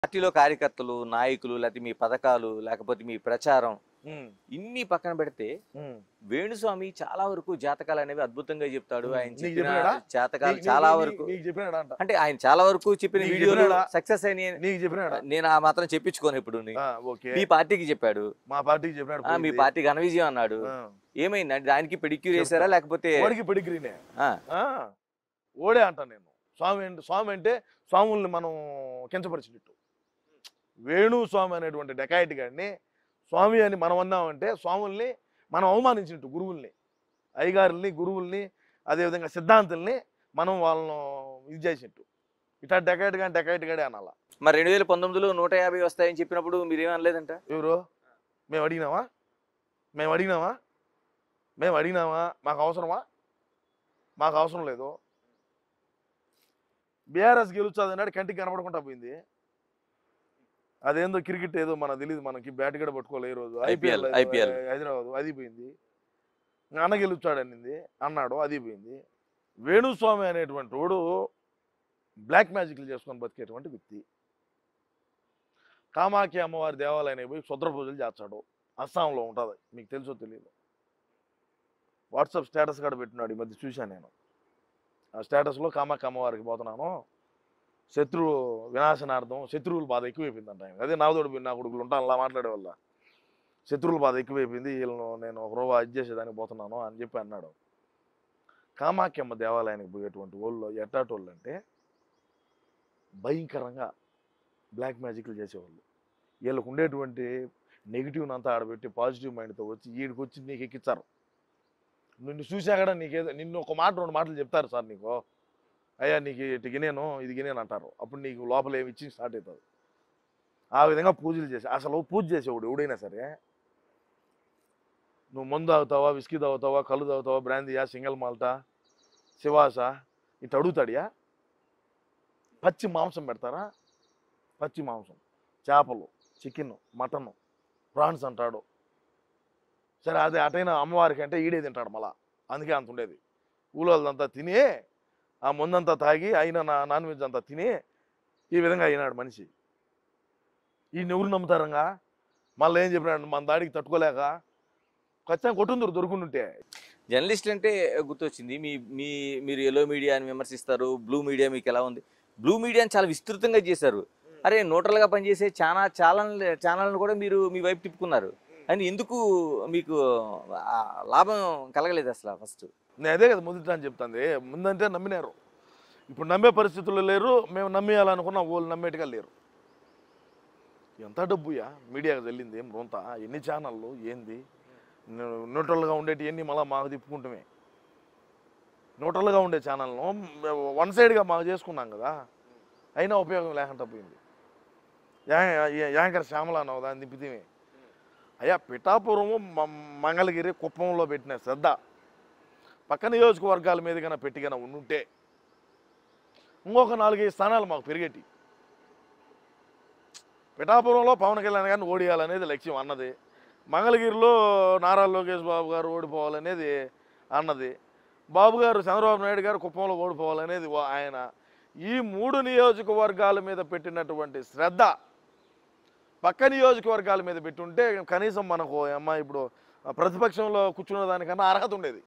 పార్టీలో కార్యకర్తలు నాయకులు లేకపోతే మీ పథకాలు లేకపోతే మీ ప్రచారం ఉమ్, ఇన్ని పక్కన పెడితే ఉమ్. వేణుస్వామి చాలా వరకు జాతకాలు అనేవి అద్భుతంగా చెప్తాడు ఉమ్. ఆయన నీకు చెప్పిన చెప్పినాడా? జాతకాలు నీ- చాలా నీ- వరకు నీకు చెప్పినాడా అంట అంటే ఆయన చాలా వరకు చెప్పిన నీకు వీడియోలు చెప్పినాడా? సక్సెస్ అయినాయి నీకు చెప్పినాడా నేను ఆ మాత్రం చెప్పించుకోను ఇప్పుడు నీ- ఆ, ఓకే మీ పార్టీకి చెప్పాడు మా పార్టీకి చెప్పినాడు ఆ, మీ పోయింది. పార్టీ ఘన విజయం అన్నాడు ఆ, ఏమైంది అంటే దానికి పెడిక్యూర్ చెప్తా. చేశారా లేకపోతే ఓడికి పెడిగ్రీనే ఆ, ఆ, ఓడే అంట నేను స్వామి అంటే స్వామి అంటే స్వాముల్ని మనం కించపరిచినట్టు వేణు స్వామి అనేటువంటి డెకాయిట్ గాడిని స్వామి అని మనం అన్నామంటే స్వాముల్ని మనం అవమానించినట్టు గురువుల్ని అయ్యగారుల్ని గురువుల్ని అదేవిధంగా సిద్ధాంతుల్ని మనం వాళ్ళను ఇది చేసినట్టు ఇట్లా డెకాయిట్ కానీ డెకాయిట్ గాడే అనాలా మరి రెండు వేల పంతొమ్మిదిలో నూట యాభై వస్తాయని చెప్పినప్పుడు మీరేమనలేదంట ఎవరు మేము అడిగినామా మేము అడిగినామా మేము అడిగినామా మాకు అవసరమా మాకు అవసరం లేదు బీఆర్ఎస్ గెలుస్తుంది అన్నాడు కంటికి కనపడకుండా పోయింది అదేందో క్రికెట్ ఏదో మనకు తెలియదు మనకి బ్యాట్ కూడా పట్టుకోలే ఈ రోజు IPL, ఐపీఎల్ IPL. హైదరాబాద్ అది పోయింది ఇంకా అన్న గెలుచాడు అనింది అన్నాడు అది పోయింది వేణుస్వామి అనేటువంటి వాడు బ్లాక్ మ్యాజిక్లు చేసుకొని బతికేటువంటి వ్యక్తి కామాఖ్య అమ్మవారి దేవాలయానికి పోయి శుద్ర పూజలు చేస్తాడు అస్సాంలో ఉంటుంది మీకు తెలుసో తెలియదు వాట్సాప్ స్టేటస్ కూడా పెట్టినాడు ఈ మధ్య చూశాను నేను ఆ స్టేటస్లో కామాఖ్య అమ్మవారికి పోతున్నాను శత్రు వినాశనార్థం శత్రువుల బాధ ఎక్కువైపోయిందంట ఆయన అదే నావదోడు నా కొడుకులు ఉంటాను అలా మాట్లాడే వల్ల శత్రువుల బాధ ఎక్కువైపోయింది వీళ్ళను నేను ఒక రోజు అది చేసేదానికి పోతున్నాను అని చెప్పి అన్నాడు కామాఖ్యమ్మ దేవాలయానికి పోయేటువంటి వాళ్ళు ఎట్టాటి వాళ్ళు అంటే భయంకరంగా బ్లాక్ మ్యాజిక్లు చేసేవాళ్ళు వీళ్ళకు ఉండేటువంటి నెగిటివ్ని అంతా ఆడబెట్టి పాజిటివ్ మైండ్తో వచ్చి వీడికి వచ్చి నీకు ఎక్కిస్తారు నిన్ను చూసా కూడా నీకేదో నిన్ను ఒక మాట రెండు మాటలు చెప్తారు సార్ నీకు అయ్యా నీకు ఇటు గినేను ఇది గినేను అంటారు అప్పుడు నీకు లోపల ఏమి ఇచ్చి స్టార్ట్ అవుతుంది ఆ విధంగా పూజలు చేసి అసలు పూజ చేసేవాడు ఎవడైనా సరే నువ్వు మందు తాగుతావా విస్కీ తాగుతావా కళ్ళు తాగుతావా బ్రాందీయా సింగల్ మాల్టా శివాస ఇటు అడుగుతాడియా పచ్చి మాంసం పెడతారా పచ్చి మాంసం చేపలు చికెన్ మటన్ ప్రాన్స్ అంటాడు సరే అదే అటైన అమ్మవారికి అంటే ఈడే తింటాడు మళ్ళా అందుకే అంత ఉండేది ఊళ్ళోదంతా తిని ఆ ముందంతా తాగి అయిన నా నాన్ వెజ్ అంతా తిని ఈ విధంగా అయినాడు మనిషి ఈ ఎవరు నమ్ముతారంగా మళ్ళీ ఏం చెప్పినాడు మన దాడికి తట్టుకోలేక ఖచ్చితంగా కొట్టుందరు దొరుకుంటుంటే జర్నలిస్ట్ అంటే గుర్తొచ్చింది మీ మీ మీరు ఎల్లో మీడియాని విమర్శిస్తారు బ్లూ మీడియా మీకు ఎలా ఉంది బ్లూ మీడియాని చాలా విస్తృతంగా చేశారు అరే న్యూట్రల్గా పనిచేసే చాలా ఛానల్ ఛానల్ని కూడా మీరు మీ వైపు తిప్పుకున్నారు అని ఎందుకు మీకు ఆ లాభం కలగలేదు అసలు ఫస్ట్ నేను అదే కదా మొదట అని చెప్తాంది ముందంటే నమ్మినారు ఇప్పుడు నమ్మే పరిస్థితుల్లో లేరు మేము నమ్మేయాలనుకున్న వాళ్ళు నమ్మేట్టుగా లేరు ఎంత డబ్బుయా మీడియాకి వెళ్ళింది ఏం రొంత ఎన్ని ఛానళ్ళు ఏంది న్యూ- న్యూట్రల్గా ఉండేటి ఎన్ని మళ్ళీ మాకు తిప్పుకుంటామే న్యూట్రల్గా ఉండే ఛానల్ను వన్ సైడ్గా మాకు చేసుకున్నాం కదా అయినా ఉపయోగం లేకుండా పోయింది యా- యా- యాంకర్ శ్యామల అన్నావు దాన్ని తిప్పితేమే అయ్యా పిఠాపురము మ- మంగళగిరి కుప్పంలో పెట్టిన శ్రద్ధ పక్క నియోజకవర్గాల మీద కన్నా పెట్టి కన్నా ఉండుంటే ఇంకొక నాలుగైదు స్థానాలు మాకు పెరిగేటి పిఠాపురంలో పవన్ కళ్యాణ్ గారిని ఓడియాలనేది లక్ష్యం అన్నది మంగళగిరిలో నారా లోకేష్ బాబు గారు ఓడిపోవాలనేది అన్నది బాబు గారు చంద్రబాబు నాయుడు గారు కుప్పంలో ఓడిపోవాలనేది వా- ఆయన ఈ మూడు నియోజకవర్గాల మీద పెట్టినటువంటి శ్రద్ధ పక్క నియోజకవర్గాల మీద పెట్టుంటే కనీసం మనకు అమ్మ ఇప్పుడు ప్రతిపక్షంలో కూర్చున్న దానికన్నా అర్హత ఉండేది